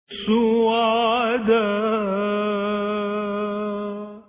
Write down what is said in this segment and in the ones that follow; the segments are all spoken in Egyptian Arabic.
سعداء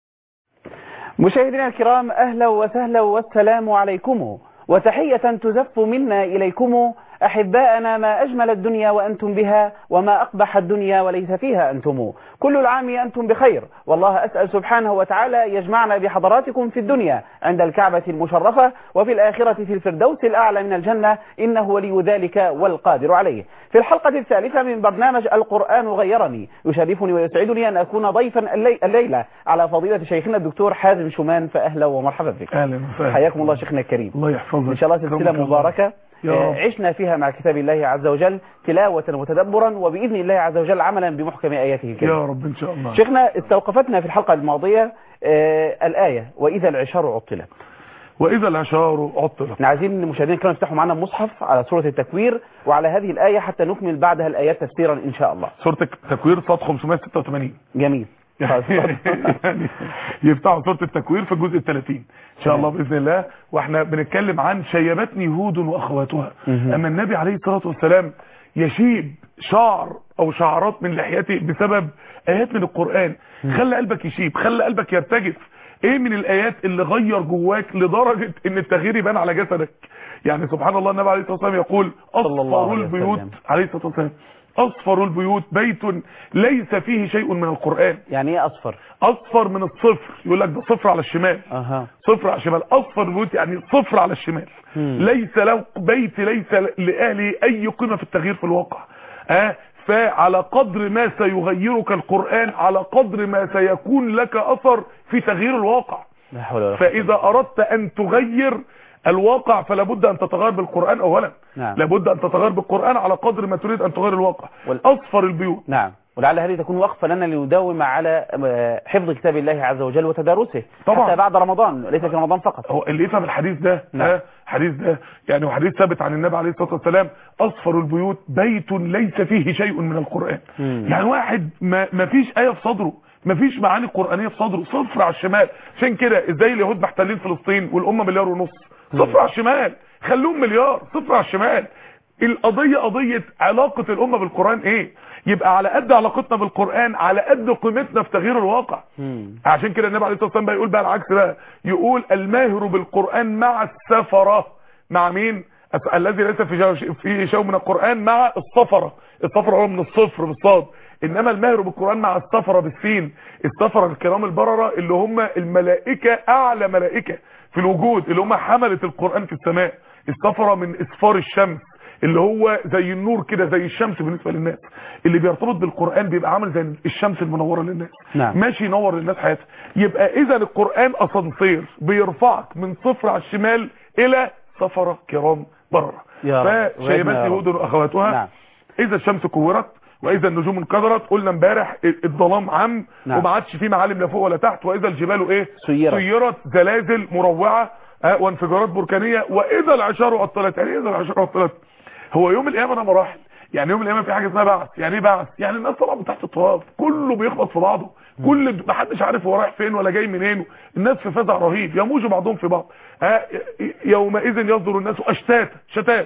مشاهدينا الكرام أهلا وسهلا والسلام عليكم وتحية تزف منا إليكم أحباءنا ما أجمل الدنيا وأنتم بها وما أقبح الدنيا وليس فيها أنتم كل العام أنتم بخير والله أسأل سبحانه وتعالى يجمعنا بحضراتكم في الدنيا عند الكعبة المشرفة وفي الآخرة في الفردوس الأعلى من الجنة إنه ولي ذلك والقادر عليه في الحلقة الثالثة من برنامج القرآن غيرني يشرفني ويسعدني أن أكون ضيفا اللي... الليلة على فضيلة شيخنا الدكتور حازم شومان فأهلا ومرحبا بك اهلا وسهلا حياكم الله شيخنا الكريم الله يحفظك إن شاء الله سلسلة أكرمك الله. مباركة يا آه، رب. عشنا فيها مع كتاب الله عز وجل تلاوة وتدبرا وبإذن الله عز وجل عملا بمحكم آياته الكريمة يا رب ان شاء الله شيخنا استوقفتنا في الحلقة الماضية آه، الآية وإذا العشار عطلت واذا العشار عطلت احنا عايزين المشاهدين كانوا يفتحوا معنا المصحف على سورة التكوير وعلى هذه الآية حتى نكمل بعدها الآيات تفسيرا إن شاء الله سوره التكوير صاد 586 جميل خلاص. يعني يفتحوا سوره التكوير في الجزء ال 30 ان شاء الله باذن الله واحنا بنتكلم عن شيبتني هود واخواتها مهم. اما النبي عليه الصلاه والسلام يشيب شعر او شعرات من لحيته بسبب ايات من القران خلى قلبك يشيب خلى قلبك يرتجف ايه من الايات اللي غير جواك لدرجه ان التغيير يبان على جسدك يعني سبحان الله النبي عليه الصلاه والسلام يقول صلى الله اصفر عليه البيوت وسلم. عليه الصلاه والسلام اصفر البيوت بيت ليس فيه شيء من القران يعني ايه أصفر اصفر من الصفر يقول لك ده صفر على الشمال أها صفر على الشمال اصفر البيوت يعني صفر على الشمال مم. ليس له بيت ليس لاهله اي قيمه في التغيير في الواقع اه فعلى قدر ما سيغيرك القران على قدر ما سيكون لك اثر في تغيير الواقع لا حول ولا قوة فاذا اردت ان تغير الواقع فلا بد ان تتغير بالقران اولا نعم. لابد ان تتغير بالقران على قدر ما تريد ان تغير الواقع وال- اصفر البيوت نعم ولعل هذه تكون وقفة لنا لنداوم على آه، حفظ كتاب الله عز وجل وتدارسه طبعا. حتى بعد رمضان ليس في رمضان فقط هو اللي يفهم الحديث ده نعم. ها حديث ده يعني وحديث ثابت عن النبي عليه الصلاه والسلام اصفر البيوت بيت ليس فيه شيء من القران مم. يعني واحد ما ما فيش ايه في صدره ما فيش معاني قرانيه في صدره صفر على الشمال عشان كده ازاي اليهود محتلين فلسطين والامه مليار ونص صفر على الشمال خلوهم مليار صفر على الشمال القضيه قضيه علاقه الامه بالقران ايه يبقى على قد علاقتنا بالقران على قد قيمتنا في تغيير الواقع مم. عشان كده النبي عليه الصلاه والسلام بقى يقول بقى العكس بقى يقول الماهر بالقران مع السفره مع مين الس- الذي ليس في جو في شيء من القران مع السفره السفره هو من الصفر بالصاد انما الماهر بالقران مع السفره بالسين السفره الكرام البرره اللي هم الملائكه اعلى ملائكه في الوجود اللي هم حمله القران في السماء السفره من اسفار الشمس اللي هو زي النور كده زي الشمس بالنسبه للناس اللي بيرتبط بالقران بيبقى عامل زي الشمس المنوره للناس نعم. ماشي ينور للناس حياتها يبقى اذا القران اسانسير بيرفعك من صفر على الشمال الى سفره كرام برره يا رب. فشيبات وعدنا يا رب. يهود واخواتها نعم. اذا الشمس كورت واذا النجوم انكدرت قلنا امبارح الظلام عم نعم. وما عادش فيه معالم لا فوق ولا تحت واذا الجبال ايه سيرت. سيرت زلازل مروعه آه، وانفجارات بركانيه واذا العشار عطلت يعني إيه اذا العشار عطلت هو يوم القيامه ده مراحل يعني يوم القيامه في حاجه اسمها بعث يعني ايه بعث يعني الناس طالعه من تحت التراب كله بيخبط في بعضه كل محدش عارف هو رايح فين ولا جاي منين الناس في فزع رهيب يموج بعضهم في بعض آه، يومئذ يصدر الناس اشتات شتات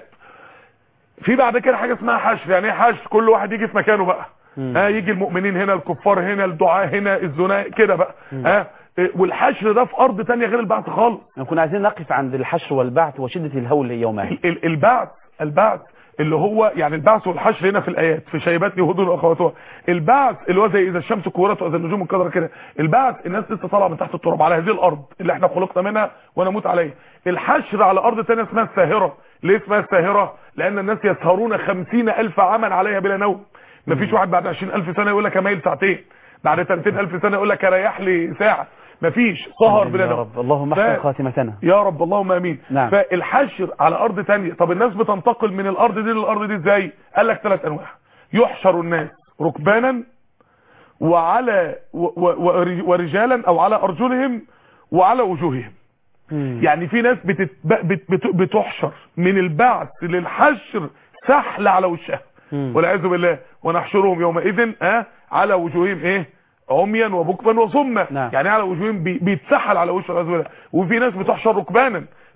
في بعد كده حاجه اسمها حشر يعني ايه حشر كل واحد يجي في مكانه بقى مم. ها يجي المؤمنين هنا الكفار هنا الدعاء هنا الزنا كده بقى ها إيه، والحشر ده في ارض تانية غير البعث خالص نكون عايزين نقف عند الحشر والبعث وشدة الهول يومها ال- ال- البعث البعث اللي هو يعني البعث والحشر هنا في الايات في شيبات يهود واخواتها البعث اللي هو زي اذا الشمس كورت واذا النجوم انكدرت كده البعث الناس لسه طالعه من تحت التراب على هذه الارض اللي احنا خلقنا منها ونموت عليها الحشر على ارض ثانيه اسمها الساهره ليه اسمها الساهره لان الناس يسهرون خمسين الف عاما عليها بلا نوم مفيش واحد بعد عشرين الف سنه يقول لك اميل ساعتين بعد 30 الف سنه يقول لك اريح لي ساعه مفيش سهر بلا يا نوم رب اللهم ف- احسن خاتمتنا يا رب اللهم امين نعم. فالحشر على ارض تانية طب الناس بتنتقل من الارض دي للارض دي ازاي قال لك ثلاث انواع يحشر الناس ركبانا وعلى و و ور- ورجالا او على ارجلهم وعلى وجوههم مم. يعني في ناس بتت بت بت بتحشر من البعث للحشر سحل على وشها مم. والعياذ بالله ونحشرهم يومئذ اه على وجوههم ايه عميا وبكما وصما نعم. يعني على وجوههم بي- بيتسحل على وشه والعياذ بالله وفي ناس بتحشر ركبانا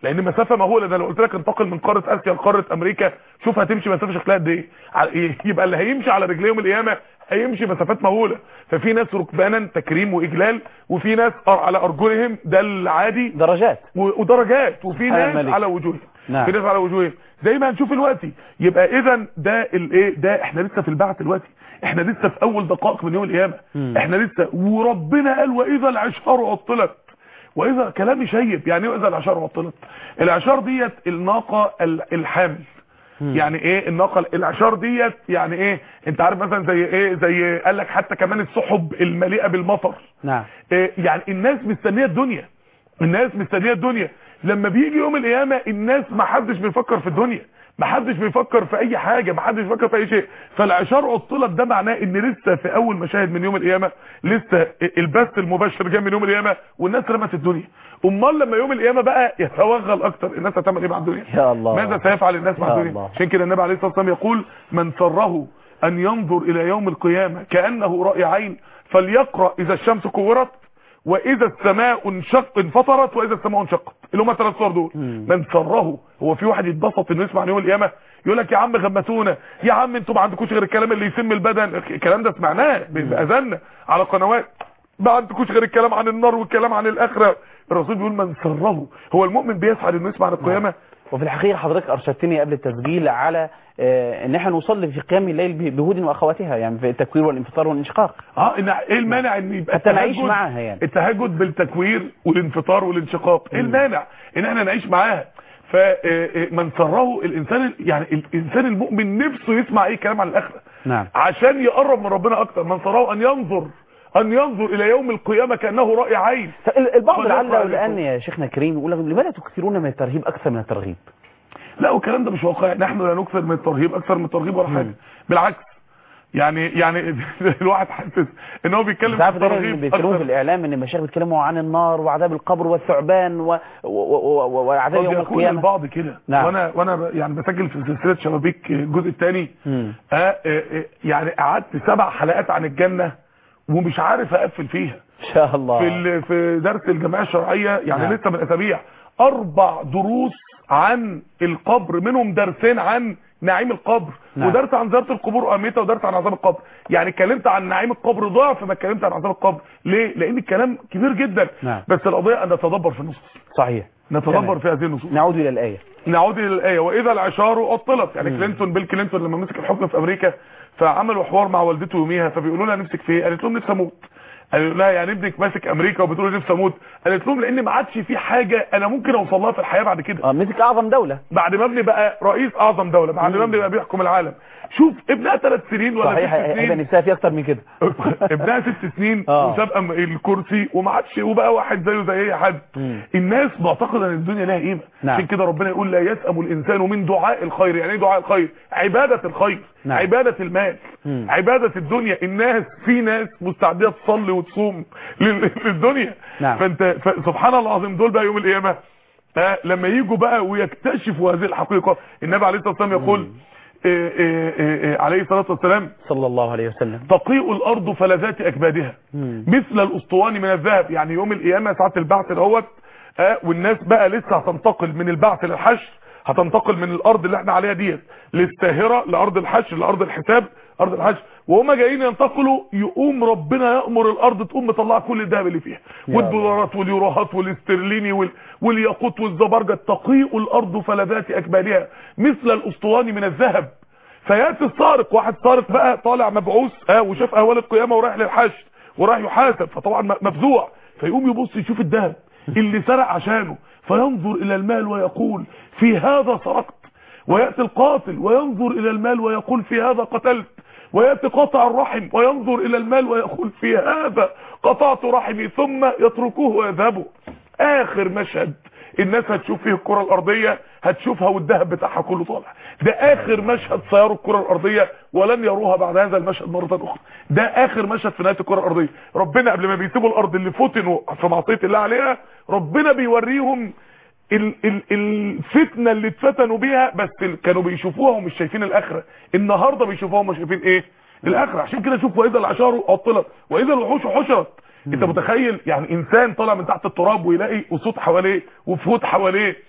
لان مسافه مهوله ده لو قلت لك انتقل من قاره اسيا لقاره امريكا شوف هتمشي مسافه شكلها قد ايه على- يبقى اللي هيمشي على رجليه يوم القيامه هيمشي مسافات مهوله ففي ناس ركبانا تكريم واجلال وفي ناس أر- على ارجلهم ده العادي درجات و- ودرجات وفي سبحان ناس الملك. على وجوههم نعم. في ناس على وجوههم زي ما هنشوف دلوقتي يبقى اذا ده الايه ده احنا لسه في البعث دلوقتي احنا لسه في اول دقائق من يوم القيامه مم. احنا لسه وربنا قال واذا العشار عطلت واذا كلام شيب يعني ايه واذا العشار عطلت العشار ديت الناقه ال- الحامل مم. يعني ايه الناقه العشار ديت يعني ايه انت عارف مثلا زي ايه زي قال لك حتى كمان السحب المليئه بالمطر نعم إيه يعني الناس مستنيه الدنيا الناس مستنيه الدنيا لما بيجي يوم القيامه الناس ما حدش بيفكر في الدنيا ما حدش بيفكر في اي حاجه ما حدش بيفكر في اي شيء فالعشار عطلت ده معناه ان لسه في اول مشاهد من يوم القيامه لسه البث المباشر جاي من يوم القيامه والناس رمت الدنيا امال لما يوم القيامه بقى يتوغل اكتر الناس هتعمل ايه مع الدنيا يا الله ماذا سيفعل الناس مع يا الدنيا الله. عشان كده النبي عليه الصلاه والسلام يقول من سره ان ينظر الى يوم القيامه كانه راي عين فليقرا اذا الشمس كورت واذا السماء انشق انفطرت واذا السماء انشقت اللي هم الثلاث صور دول مم. من سره هو في واحد يتبسط انه يسمع عن يوم القيامه يقول لك يا عم غمسونا يا عم انتوا ما عندكوش غير الكلام اللي يسم البدن الكلام ده سمعناه باذاننا على قنوات ما عندكوش غير الكلام عن النار والكلام عن الاخره الرسول بيقول من سره هو المؤمن بيسعد انه يسمع عن القيامه وفي الحقيقة حضرتك أرشدتني قبل التسجيل على آه، ان احنا نصلي في قيام الليل ب- بهود واخواتها يعني في التكوير والانفطار والانشقاق اه إن ايه المانع ان يبقى حتى نعيش التهجد- معاها يعني. التهجد بالتكوير والانفطار والانشقاق ايه المانع ان احنا نعيش معاها فمن سره الانسان ال- يعني الانسان المؤمن نفسه يسمع اي كلام عن الاخره نعم عشان يقرب من ربنا اكتر من سره ان ينظر ان ينظر الى يوم القيامه كانه راي عين ال- البعض قد لعل يقع والان عليكم. يا شيخنا الكريم يقول لك لماذا تكثرون من الترهيب اكثر من الترغيب لا والكلام ده مش واقعي نحن لا نكثر من الترهيب اكثر من الترغيب ولا حاجه بالعكس يعني يعني الواحد حاسس ان هو بيتكلم انت عارف في دايما الترغيب بيتكلموا في أكثر. الاعلام ان المشايخ بيتكلموا عن النار وعذاب القبر والثعبان و- و- و- و- وعذاب قد يوم يكون القيامه البعض كده نعم. وانا وانا ب- يعني بسجل في سلسله شبابيك الجزء الثاني مم. آه آه آه يعني قعدت سبع حلقات عن الجنه ومش عارف اقفل فيها ان شاء الله في ال- في درس الجمعيه الشرعيه يعني نعم. لسه من اسابيع اربع دروس عن القبر منهم درسين عن نعيم القبر نعم. ودرس عن زياره القبور واميتها ودرس عن عذاب القبر يعني اتكلمت عن نعيم القبر ضعف ما اتكلمت عن عذاب القبر ليه لان الكلام كبير جدا نعم. بس القضيه ان نتدبر في النصوص صحيح نتدبر تمام. في هذه النصوص نعود الى الايه نعود الى الايه واذا العشار عطلت يعني مم. كلينتون بيل كلينتون لما مسك الحكم في امريكا فعملوا حوار مع والدته يوميها فبيقولوا لها نفسك في ايه قالت لهم نفسي اموت قالوا لها يعني ابنك ماسك امريكا وبتقول نفسي اموت قالت لهم لان ما عادش في حاجه انا ممكن اوصل لها في الحياه بعد كده اه مسك اعظم دوله بعد ما ابني بقى رئيس اعظم دوله بعد ما ابني بقى بيحكم العالم شوف ابنها ثلاث سنين ولا صحيح ست هيبقى سنين نفسها في اكتر من كده ابنها ست سنين آه. وساب أم- الكرسي وما عادش وبقى واحد زيه زي اي حد مم. الناس معتقده ان الدنيا لها قيمه نعم. عشان كده ربنا يقول لا يسأم الانسان من دعاء الخير يعني ايه دعاء الخير عباده الخير نعم. عباده المال مم. عباده الدنيا الناس في ناس مستعديه تصلي وتصوم لل- للدنيا نعم. فانت ف- سبحان الله العظيم دول بقى يوم القيامه آه لما يجوا بقى ويكتشفوا هذه الحقيقه النبي عليه الصلاه والسلام يقول آه آه آه آه عليه الصلاه والسلام صلى الله عليه وسلم تقيء الارض فلذات اكبادها مم. مثل الاسطواني من الذهب يعني يوم القيامه ساعه البعث دوت آه والناس بقى لسه هتنتقل من البعث للحشر هتنتقل من الارض اللي احنا عليها ديت للساهره لارض الحشر لارض الحساب ارض الحشر وهم جايين ينتقلوا يقوم ربنا يامر الارض تقوم مطلعه كل الذهب اللي فيها يا والدولارات واليوروهات والاسترليني وال... والياقوت والزبرجد تقيء الارض فلذات اكبادها مثل الاسطواني من الذهب فياتي السارق واحد سارق بقى طالع مبعوث اه وشاف اهوال القيامه ورايح للحشر وراح يحاسب فطبعا م- مفزوع فيقوم يبص يشوف الذهب اللي سرق عشانه فينظر الى المال ويقول في هذا سرقت وياتي القاتل وينظر الى المال ويقول في هذا قتلت وياتي قاطع الرحم وينظر الى المال ويقول في هذا قطعت رحمي ثم يتركوه ويذهبوا اخر مشهد الناس هتشوف فيه الكرة الارضية هتشوفها والذهب بتاعها كله طالع ده اخر مشهد سيروا الكرة الارضية ولن يروها بعد هذا المشهد مرة اخرى ده اخر مشهد في نهاية الكرة الارضية ربنا قبل ما بيسيبوا الارض اللي فتنوا في معصية الله عليها ربنا بيوريهم ال ال الفتنة اللي اتفتنوا بيها بس ال- كانوا بيشوفوها ومش شايفين الاخرة النهاردة بيشوفوها ومش شايفين ايه الاخرة عشان كده شوف واذا العشار عطلت واذا الوحوش حشرت انت متخيل يعني انسان طالع من تحت التراب ويلاقي اسود حواليه وفهود حواليه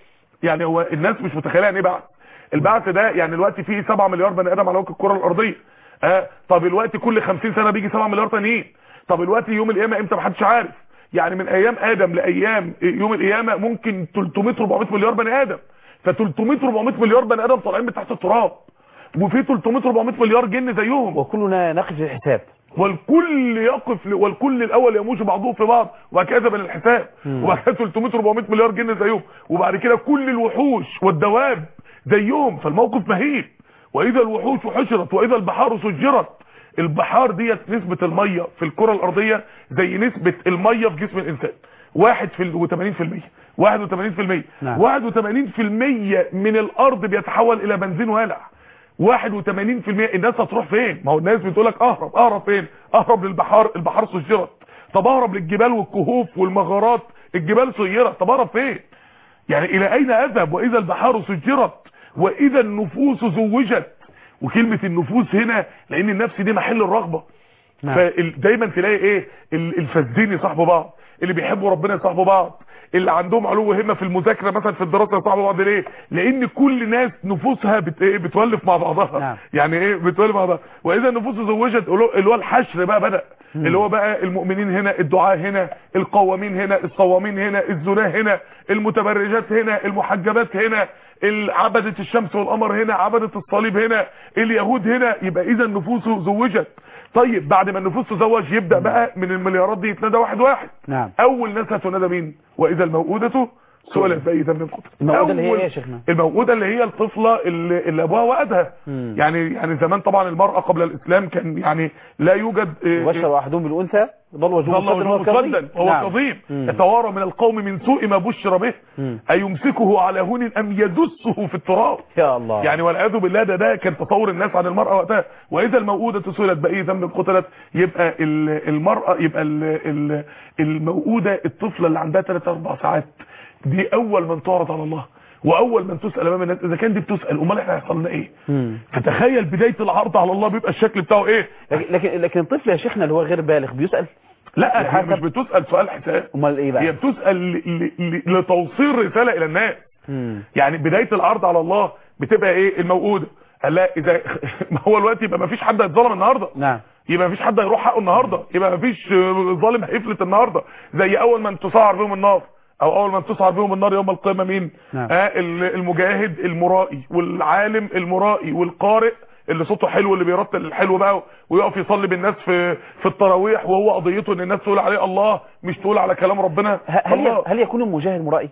يعني هو الناس مش متخيله يعني ايه بعث البعث ده يعني دلوقتي فيه 7 مليار بني ادم على وجه الكره الارضيه اه طب دلوقتي كل 50 سنه بيجي 7 مليار تانيين طب دلوقتي يوم القيامه امتى محدش عارف يعني من ايام ادم لايام يوم القيامه ممكن 300 400 مليار بني ادم ف 300 400 مليار بني ادم طالعين من تحت التراب وفي 300 400 مليار جن زيهم وكلنا نقف الحساب والكل يقف ل- والكل الاول يموج بعضهم في بعض وبعد كده من الحساب مم. وبعد كده 300 400 مليار جنيه زيهم وبعد كده كل الوحوش والدواب زيهم فالموقف مهيب واذا الوحوش حشرت واذا البحار سجرت البحار ديت نسبة المية في الكرة الارضية زي نسبة المية في جسم الانسان واحد في ال- وثمانين في المية واحد وثمانين في المية نعم. واحد وثمانين في المية من الارض بيتحول الى بنزين والع 81% الناس هتروح فين ما هو الناس بتقول لك اهرب اهرب فين اهرب للبحار البحار سجرت طب اهرب للجبال والكهوف والمغارات الجبال سيرت طب اهرب فين يعني الى اين اذهب واذا البحار سجرت واذا النفوس زوجت وكلمة النفوس هنا لان النفس دي محل الرغبة نعم. فدايما تلاقي ايه ال- الفاسدين يصاحبوا بعض اللي بيحبوا ربنا يصاحبوا بعض اللي عندهم علو همه في المذاكره مثلا في الدراسه يصاحبوا بعض ليه لان كل ناس نفوسها بت... إيه بتولف مع بعضها نعم. يعني ايه بتولف مع بعضها واذا النفوس زوجت اللي هو الحشر بقى بدا اللي هو بقى المؤمنين هنا الدعاء هنا القوامين هنا الصوامين هنا الزناه هنا المتبرجات هنا المحجبات هنا عبدة الشمس والقمر هنا عبدة الصليب هنا اليهود هنا يبقى اذا النفوس زوجت طيب بعد ما النفوس تزوج يبدأ بقى من المليارات دي يتنادى واحد واحد نعم اول ناس هتنادى مين واذا الموءودة سئلت باي ذنب قتلت الموءودة اللي هي أول- ايه يا شيخنا؟ الموءودة اللي هي الطفلة اللي, اللي ابوها وأدها مم. يعني يعني زمان طبعا المرأة قبل الاسلام كان يعني لا يوجد إيه، بشر احدهم بالانثى ظل وجهه ظل مسودا وجهه مسودا هو نعم. كظيم مم. يتوارى من القوم من سوء ما بشر به مم. ايمسكه على هون ام يدسه في التراب يا الله يعني والعياذ بالله ده ده كان تصور الناس عن المرأة وقتها واذا الموءودة سئلت باي ذنب قتلت يبقى ال- المرأة يبقى ال- ال- الموءودة الطفلة اللي عندها 3 4 ساعات دي اول من تعرض على الله واول من تسال امام الناس اذا كان دي بتسال امال احنا هيحصل لنا ايه مم. فتخيل بدايه العرض على الله بيبقى الشكل بتاعه ايه لكن لكن لكن الطفل يا شيخنا اللي هو غير بالغ بيسأل لا هي يحاسب. مش بتسال سؤال حساب امال ايه بقى هي بتسال ل- ل- لتوصيل رساله الى الناس مم. يعني بدايه العرض على الله بتبقى ايه الموءوده قال لا اذا ما هو الوقت يبقى ما فيش حد هيتظلم النهارده نعم يبقى مفيش حد هيروح حقه النهارده يبقى مفيش آه، ظالم هيفلت النهارده زي اول من تسعر بهم النار او اول من تسعر بهم النار يوم القيامه مين نعم. آه ال- المجاهد المرائي والعالم المرائي والقارئ اللي صوته حلو اللي بيرتل الحلو بقى ويقف يصلي بالناس في في التراويح وهو قضيته ان الناس تقول عليه الله مش تقول على كلام ربنا ه- هل الله ي- هل يكون المجاهد مرائي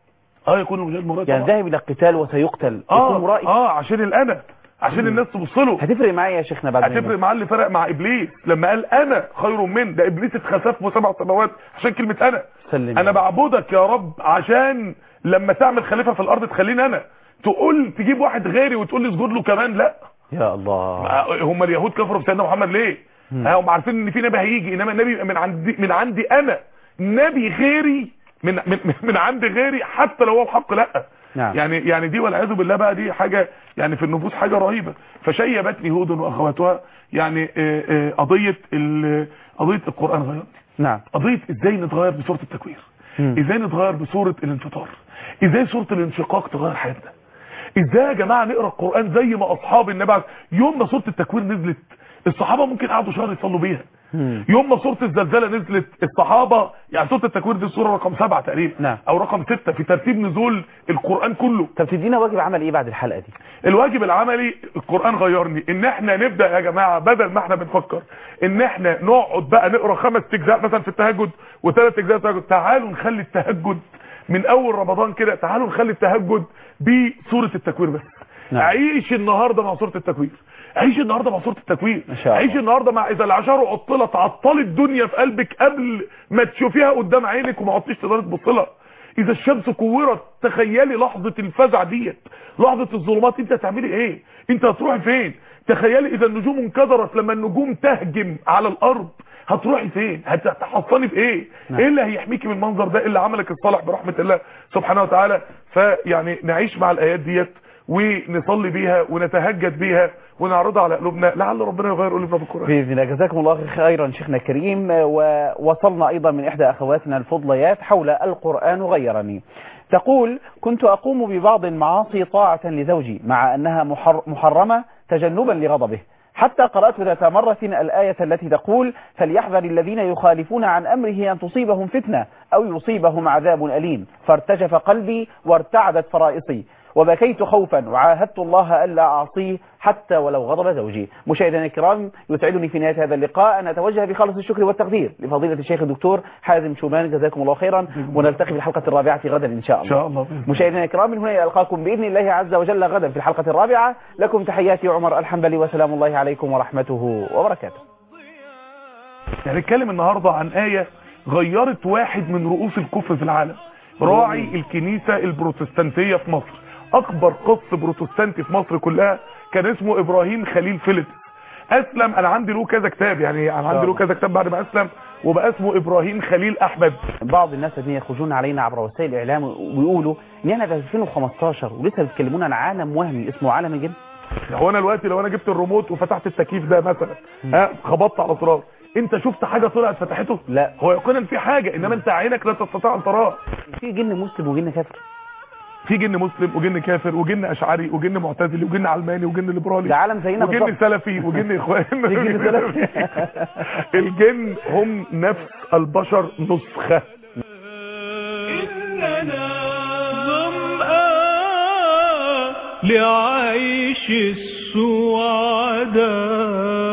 اه يكون المجاهد مرائي يعني طبعا. ذاهب الى القتال وسيقتل اه يكون مرائي اه عشان الانا عشان الناس تبص له هتفرق معايا يا شيخنا بعد هتفرق معاه اللي فرق مع ابليس لما قال انا خير من ده ابليس اتخسف في سبع سماوات عشان كلمه انا سلم انا بعبدك يا رب عشان لما تعمل خليفه في الارض تخليني انا تقول تجيب واحد غيري وتقول لي اسجد له كمان لا يا الله هم اليهود كفروا بسيدنا محمد ليه مم. ها، هم عارفين ان في نبي هيجي انما النبي يبقى من عندي من عندي انا نبي غيري من من من عند غيري حتى لو هو الحق لا نعم. يعني يعني دي والعياذ بالله بقى دي حاجه يعني في النفوس حاجه رهيبه فشيبتني هود واخواتها يعني آه، آه، قضيه ال- قضيه القران غيرتني نعم قضيه ازاي نتغير بسوره التكوير مم. ازاي نتغير بسوره الانفطار ازاي سوره الانشقاق تغير حياتنا ازاي يا جماعه نقرا القران زي ما اصحاب النبي عليه- يوم ما سوره التكوير نزلت الصحابه ممكن قعدوا شهر يصلوا بيها مم. يوم ما سوره الزلزله نزلت الصحابه يعني سوره التكوير دي السوره رقم سبعة تقريبا نعم. او رقم ستة في ترتيب نزول القران كله طب تدينا واجب عمل ايه بعد الحلقه دي الواجب العملي القرآن غيرني ان احنا نبدأ يا جماعة بدل ما احنا بنفكر ان احنا نقعد بقى نقرا خمس اجزاء مثلا في التهجد وثلاث اجزاء في التهجد تعالوا نخلي التهجد من اول رمضان كده تعالوا نخلي التهجد بسورة التكوير بس نعم. عيش النهاردة مع سورة التكوير عيش النهاردة مع سورة التكوير ما شاء الله. عيش النهاردة مع اذا العشر عطلت عطلت الدنيا في قلبك قبل ما تشوفيها قدام عينك وما عدتيش تقدري تبص لها اذا الشمس كورت تخيلي لحظة الفزع ديت لحظة الظلمات انت هتعملي ايه انت هتروحي فين تخيلي اذا النجوم انكدرت لما النجوم تهجم على الارض هتروحي فين هتحصني بايه نعم. ايه اللي هيحميكي من المنظر ده اللي عملك الصالح برحمة الله سبحانه وتعالى فيعني نعيش مع الايات ديت ونصلي بيها ونتهجد بيها ونعرضها على قلوبنا لعل ربنا يغير قلوبنا بالقرآن باذن الله جزاكم الله خيرا شيخنا الكريم ووصلنا ايضا من احدى اخواتنا الفضليات حول القران غيرني تقول كنت أقوم ببعض المعاصي طاعة لزوجي مع أنها محر محرمة تجنبا لغضبه حتى قرأت ذات مرة الآية التي تقول فليحذر الذين يخالفون عن أمره أن تصيبهم فتنة أو يصيبهم عذاب أليم فارتجف قلبي وارتعدت فرائصي وبكيت خوفا وعاهدت الله ألا أعصيه حتى ولو غضب زوجي مشاهدينا الكرام يسعدني في نهاية هذا اللقاء أن أتوجه بخالص الشكر والتقدير لفضيلة الشيخ الدكتور حازم شومان جزاكم الله خيرا ونلتقي في الحلقة الرابعة غدا إن شاء ان الله شاء الله بإذن الله. مشاهدينا الكرام من هنا ألقاكم بإذن الله عز وجل غدا في الحلقة الرابعة لكم تحياتي عمر الحنبلي وسلام الله عليكم ورحمته وبركاته هنتكلم النهاردة عن آية غيرت واحد من رؤوس الكفر في العالم راعي الكنيسة البروتستانتية في مصر أكبر قص بروتستانتي في مصر كلها كان اسمه إبراهيم خليل فيليبس أسلم أنا عندي له كذا كتاب يعني أنا عندي له كذا كتاب بعد ما أسلم وبقى اسمه إبراهيم خليل أحمد بعض الناس الذين يخرجون علينا عبر وسائل الإعلام ويقولوا إن احنا في 2015 ولسه بيتكلمون عن عالم وهمي اسمه عالم الجن هو أنا دلوقتي لو أنا جبت الريموت وفتحت التكييف ده مثلا ها خبطت على زرار انت شفت حاجة طلعت فتحته لا هو يقينا في حاجة انما انت عينك لا تستطيع ان تراه في جن مسلم وجن كافر في جن مسلم وجن كافر وجن اشعري وجن معتزلي وجن علماني وجن ليبرالي ده عالم زينا وجن بالظبط سلفي وجن اخوان في جن سلفي. الجن هم نفس البشر نسخة إننا ظمآن لعيش السعداء